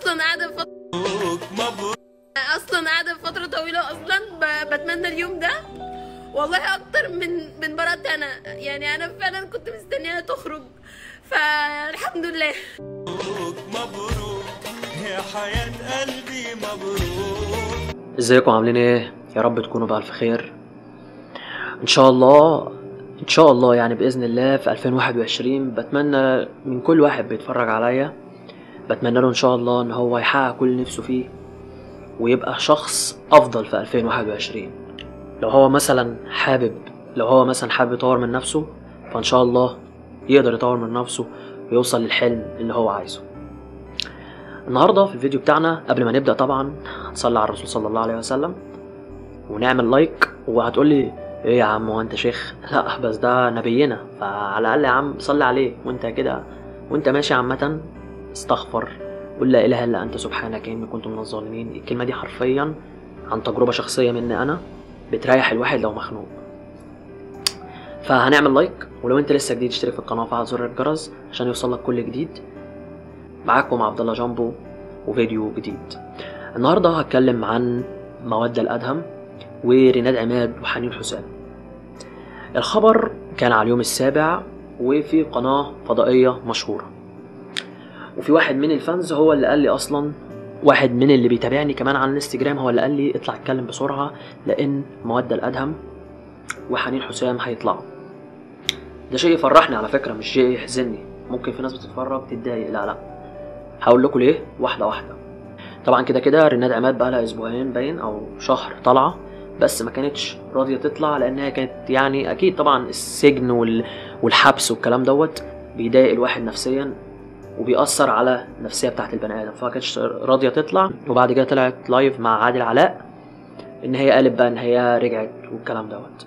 اصلا قاعده في فتره اصلا قاعده في فتره طويله اصلا ب... بتمنى اليوم ده والله اكتر من من مرات انا يعني انا فعلا كنت مستنياها تخرج فالحمد لله مبروك يا حياة قلبي مبروك ازيكم عاملين ايه يا رب تكونوا بألف خير ان شاء الله ان شاء الله يعني باذن الله في 2021 بتمنى من كل واحد بيتفرج عليا بتمنى له ان شاء الله ان هو يحقق كل اللي نفسه فيه ويبقى شخص افضل في 2021 لو هو مثلا حابب لو هو مثلا حابب يطور من نفسه فان شاء الله يقدر يطور من نفسه ويوصل للحلم اللي هو عايزه النهارده في الفيديو بتاعنا قبل ما نبدا طبعا هنصلي على الرسول صلى الله عليه وسلم ونعمل لايك وهتقولي ايه يا عم هو انت شيخ لا بس ده نبينا فعلى الاقل يا عم صلي عليه وانت كده وانت ماشي عامه استغفر قل لا اله الا انت سبحانك اني كنت من الظالمين الكلمه دي حرفيا عن تجربه شخصيه مني انا بتريح الواحد لو مخنوق فهنعمل لايك ولو انت لسه جديد اشترك في القناه وفعل زر الجرس عشان يوصلك كل جديد معاكم عبد الله جامبو وفيديو جديد النهارده هتكلم عن مودة الأدهم وريناد عماد وحنين حسام الخبر كان على اليوم السابع وفي قناة فضائية مشهورة وفي واحد من الفانز هو اللي قال لي أصلا واحد من اللي بيتابعني كمان على الانستجرام هو اللي قال لي اطلع اتكلم بسرعة لأن مودة الأدهم وحنين حسام هيطلعوا ده شيء يفرحني على فكرة مش شيء يحزنني ممكن في ناس بتتفرج تتضايق لا لا هقول لكم ليه واحدة واحدة طبعا كده كده رناد عماد بقى لها اسبوعين باين او شهر طالعه بس ما كانتش راضيه تطلع لانها كانت يعني اكيد طبعا السجن وال... والحبس والكلام دوت بيضايق الواحد نفسيا وبيأثر على النفسيه بتاعت البني ادم فما كانتش راضيه تطلع وبعد كده طلعت لايف مع عادل علاء ان هي قالت بقى ان هي رجعت والكلام دوت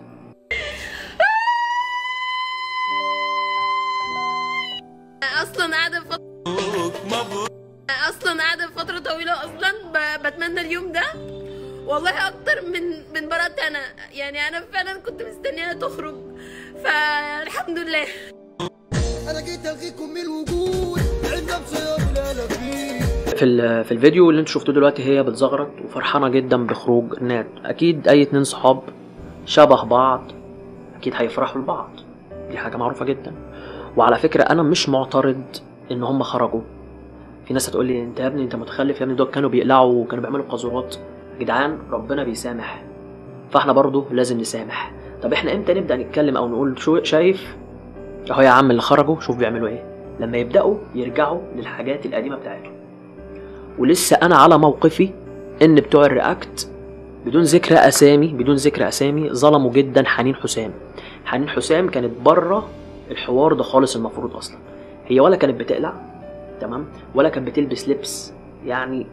اصلا قاعده في فتره مبروك اصلا قاعده في فتره طويله اصلا ب... بتمنى اليوم ده والله اكتر من من مرات انا يعني انا فعلا كنت مستنياها تخرج فالحمد لله انا جيت الغيكم من الوجود عندنا بصيام لا فيه في ال- في الفيديو اللي انتوا شفتوه دلوقتي هي بتزغرط وفرحانه جدا بخروج رناد اكيد اي اتنين صحاب شبه بعض اكيد هيفرحوا لبعض دي حاجه معروفه جدا وعلى فكره انا مش معترض ان هم خرجوا في ناس هتقول لي انت يا ابني انت متخلف يا ابني دول كانوا بيقلعوا وكانوا بيعملوا قذورات يا جدعان ربنا بيسامح فاحنا برضو لازم نسامح طب احنا امتى نبدا نتكلم او نقول شو شايف اهو يا عم اللي خرجوا شوف بيعملوا ايه لما يبداوا يرجعوا للحاجات القديمه بتاعتهم ولسه انا على موقفي ان بتوع الرياكت بدون ذكر اسامي بدون ذكر اسامي ظلموا جدا حنين حسام حنين حسام كانت بره الحوار ده خالص المفروض اصلا هي ولا كانت بتقلع تمام ولا كانت بتلبس لبس يعني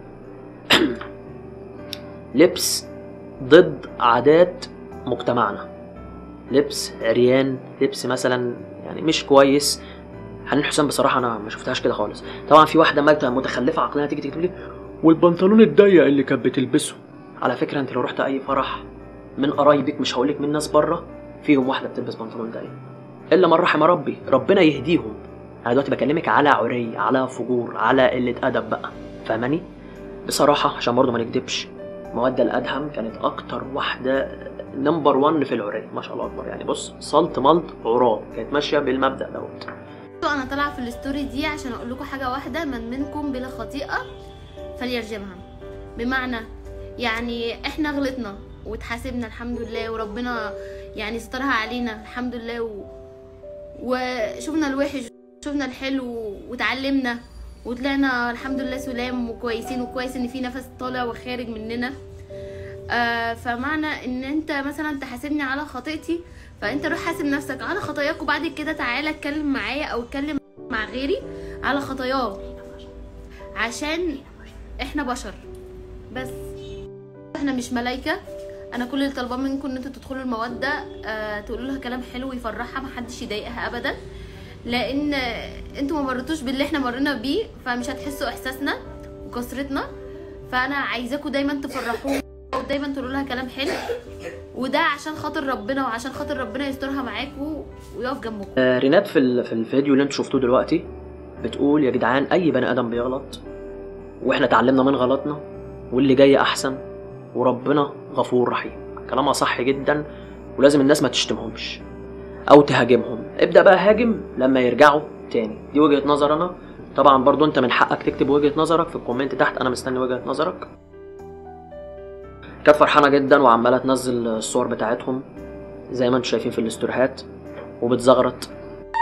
لبس ضد عادات مجتمعنا لبس عريان لبس مثلا يعني مش كويس حنين حسام بصراحه انا ما شفتهاش كده خالص طبعا في واحده مالته متخلفه عقلها تيجي تكتب لي والبنطلون الضيق اللي كانت بتلبسه على فكره انت لو رحت اي فرح من قرايبك مش هقولك من ناس بره فيهم واحده بتلبس بنطلون ضيق الا من رحم ربي ربنا يهديهم انا دلوقتي بكلمك على عري على فجور على قله ادب بقى فاهماني بصراحه عشان برضه ما نكدبش مودة الادهم كانت اكتر واحده نمبر 1 في العري ما شاء الله اكبر يعني بص صلت ملط عراض كانت ماشيه بالمبدا دوت انا طالعه في الستوري دي عشان اقول لكم حاجه واحده من منكم بلا خطيئه فليرجمها بمعنى يعني احنا غلطنا واتحاسبنا الحمد لله وربنا يعني سترها علينا الحمد لله و... وشفنا الوحش شفنا الحلو وتعلمنا وطلعنا الحمد لله سلام وكويسين وكويس ان في نفس طالع وخارج مننا آه فمعنى ان انت مثلا تحاسبني على خطيئتي فانت روح حاسب نفسك على خطاياك وبعد كده تعالى اتكلم معايا او اتكلم مع غيري على خطاياه عشان احنا بشر بس احنا مش ملايكه انا كل اللي طالباه منكم ان انتوا تدخلوا الموده آه تقولوا لها كلام حلو يفرحها محدش يضايقها ابدا لان انتوا ما مرتوش باللي احنا مرينا بيه فمش هتحسوا احساسنا وكسرتنا فانا عايزاكم دايما تفرحوها ودايما تقولوا لها كلام حلو وده عشان خاطر ربنا وعشان خاطر ربنا يسترها معاكم ويقف جنبكم آه، ريناد في ال- في الفيديو اللي انتوا شفتوه دلوقتي بتقول يا جدعان اي بني ادم بيغلط واحنا اتعلمنا من غلطنا واللي جاي احسن وربنا غفور رحيم كلامها صح جدا ولازم الناس ما تشتمهمش او تهاجمهم ابدا بقى هاجم لما يرجعوا تاني دي وجهه نظر انا طبعا برضو انت من حقك تكتب وجهه نظرك في الكومنت تحت انا مستني وجهه نظرك كانت فرحانه جدا وعماله تنزل الصور بتاعتهم زي ما انتم شايفين في الاستوريهات وبتزغرط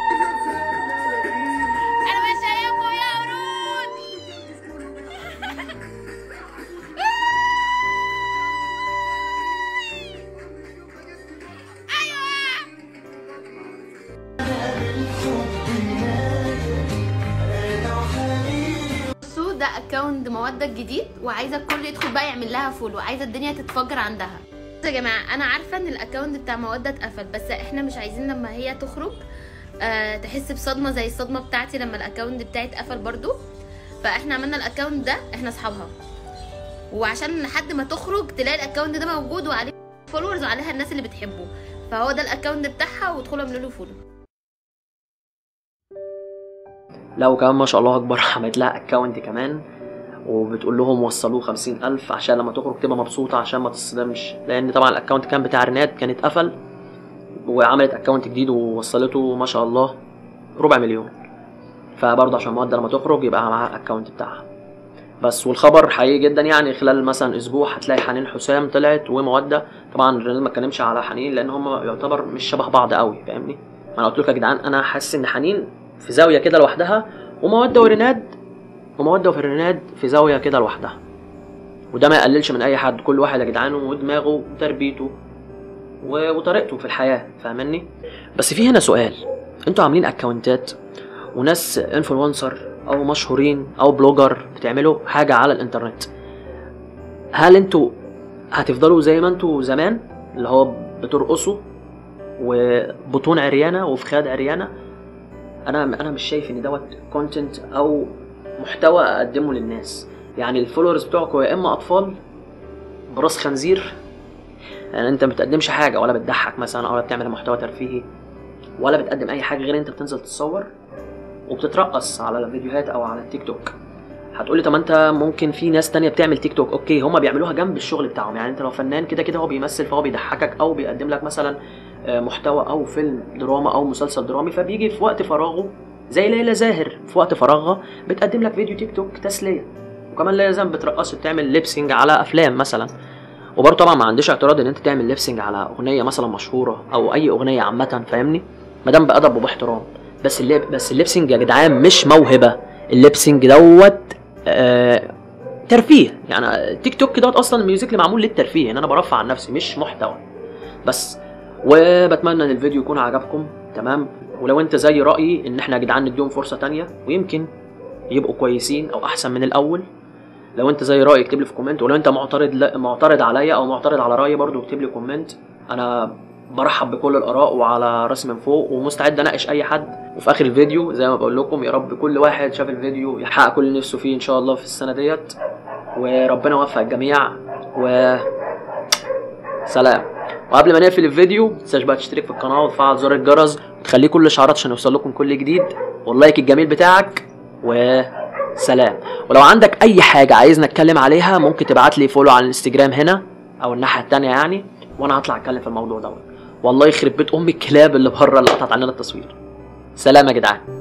انا مش شايفكم يا قرود بصوا ده اكونت مودة الجديد وعايزه الكل يدخل بقى يعمل لها فولو عايزه الدنيا تتفجر عندها بصوا يا جماعه انا عارفه ان الاكونت بتاع مودة اتقفل بس احنا مش عايزين لما هي تخرج آه تحس بصدمه زي الصدمه بتاعتي لما الاكونت بتاعي اتقفل برضو فاحنا عملنا الاكونت ده احنا اصحابها وعشان لحد ما تخرج تلاقي الاكونت ده موجود وعليه فولورز وعليها الناس اللي بتحبه فهو ده الاكونت بتاعها وادخلوا اعملوا له فولو لا وكمان ما شاء الله اكبر عملت لها اكونت كمان وبتقول لهم وصلوه خمسين ألف عشان لما تخرج تبقى مبسوطة عشان ما تصدمش لأن طبعا الأكونت كان بتاع رناد كان اتقفل وعملت أكونت جديد ووصلته ما شاء الله ربع مليون فبرضه عشان مودة لما تخرج يبقى معاها الأكونت بتاعها بس والخبر حقيقي جدا يعني خلال مثلا اسبوع هتلاقي حنين حسام طلعت ومودة طبعا رناد ما اتكلمش على حنين لان هم يعتبر مش شبه بعض قوي فاهمني ما انا قلت لكم يا جدعان انا حاسس ان حنين في زاويه كده لوحدها ومودة ورناد ومودة ورناد في زاويه كده لوحدها وده ما يقللش من اي حد كل واحد يا جدعان ودماغه وتربيته و- وطريقته في الحياه فاهمني بس في هنا سؤال انتوا عاملين اكونتات وناس انفلونسر او مشهورين او بلوجر بتعملوا حاجه على الانترنت هل انتوا هتفضلوا زي ما انتوا زمان اللي هو بترقصوا وبطون عريانه وفخاد عريانه انا انا مش شايف ان دوت كونتنت او محتوى اقدمه للناس يعني الفولورز بتوعكم يا اما اطفال براس خنزير يعني انت ما بتقدمش حاجه ولا بتضحك مثلا ولا بتعمل محتوى ترفيهي ولا بتقدم اي حاجه غير انت بتنزل تتصور وبتترقص على الفيديوهات او على التيك توك هتقولي طب ما انت ممكن في ناس تانية بتعمل تيك توك اوكي هما بيعملوها جنب الشغل بتاعهم يعني انت لو فنان كده كده هو بيمثل فهو بيضحكك او بيقدم لك مثلا آه، محتوى او فيلم دراما او مسلسل درامي فبيجي في وقت فراغه زي ليلى زاهر في وقت فراغها بتقدم لك فيديو تيك توك تسليه وكمان لا يزال بترقص بتعمل ليبسينج على افلام مثلا وبرضه طبعا ما عنديش اعتراض ان انت تعمل ليبسينج على اغنيه مثلا مشهوره او اي اغنيه عامه فاهمني ما دام بادب وباحترام بس الليب بس الليبسينج يا جدعان مش موهبه الليبسينج دوت آه ترفيه يعني تيك توك دوت اصلا الميوزك اللي معمول للترفيه ان انا برفع عن نفسي مش محتوى بس وبتمنى ان الفيديو يكون عجبكم تمام ولو انت زي رايي ان احنا يا جدعان نديهم فرصه تانية ويمكن يبقوا كويسين او احسن من الاول لو انت زي رايي اكتب لي في كومنت ولو انت معترض لا معترض عليا او معترض على رايي برضو اكتب لي كومنت انا برحب بكل الاراء وعلى راسي من فوق ومستعد اناقش اي حد وفي اخر الفيديو زي ما بقول لكم يا رب كل واحد شاف الفيديو يحقق كل اللي نفسه فيه ان شاء الله في السنه ديت وربنا يوفق الجميع و سلام وقبل ما نقفل الفيديو متنساش بقى تشترك في القناه وتفعل زر الجرس وتخليه كل الاشعارات عشان يوصل لكم كل جديد واللايك الجميل بتاعك وسلام ولو عندك اي حاجه عايزنا نتكلم عليها ممكن تبعت لي فولو على الانستجرام هنا او الناحيه التانية يعني وانا هطلع اتكلم في الموضوع دوت والله يخرب بيت ام الكلاب اللي بره اللي قطعت عننا التصوير سلام يا جدعان